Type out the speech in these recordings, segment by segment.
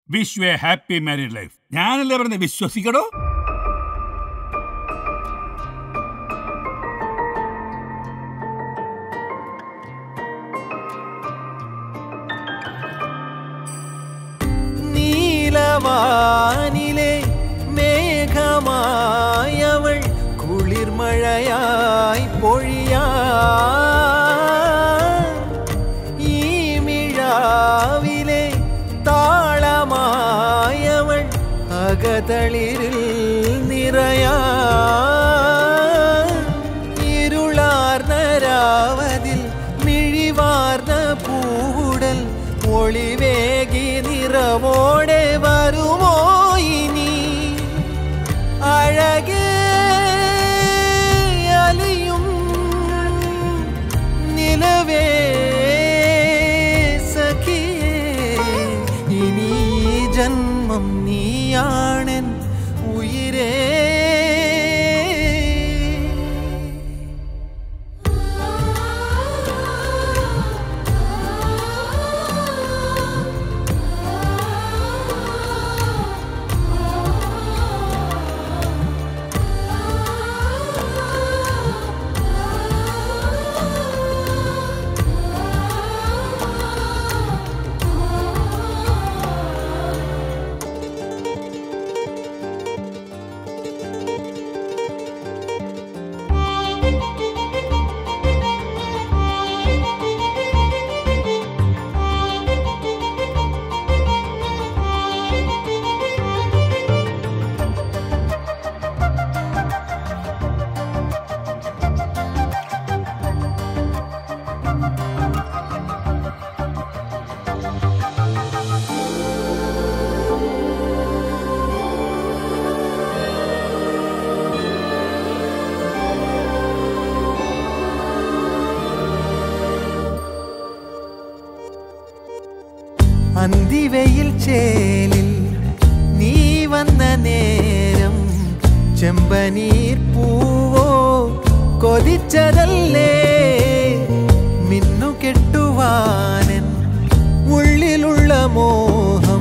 wish you a happy married life ഞാനല്ലേ പറഞ്ഞ വിശ്വസിക്കടോ നീലവാനിലെ മേഘമായവൾ കുളിർമഴയായി പൊഴിയാ ഈ മിഴാവിലെ താളമായവൾ അകതളിരിൽ നിറയാ ഇരുളാർന്ന രാവതിൽ മിഴിവാർന്ന പൂടൽ ഒളിവേകി നിറവോടെ വരുമോ ഇനി അഴകേ അലിയും നിലവേ സഖിയേ ഇനി ഈ ജന്മം നീയാണൻ ഉയിരേ അന്തിവയിൽ ചേലിൽ നീ വന്ന നേരം ചെമ്പനീർ പൂവോ കൊതിച്ചതല്ലേ മിന്നു കെട്ടുവാനൻ ഉള്ളിലുള്ള മോഹം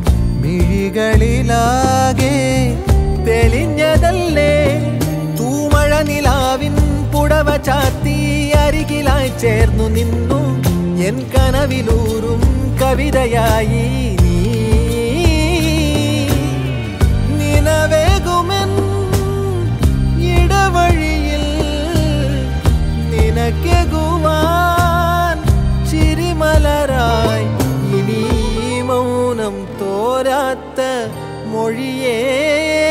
മിഴികളിലാകെ തെളിഞ്ഞതല്ലേ തൂമഴ നിലാവിൻ പുടവ ചാത്തി അരികിലായി ചേർന്നു നിന്നു എൻ കനവിലൂറും കവിതയായി നീ നിലവേകുമെൻ ഇടവഴിയിൽ നിനക്കെകുവാൻ ചിരിമലരായി ഇനി ഈ മൗനം തോരാത്ത മൊഴിയേ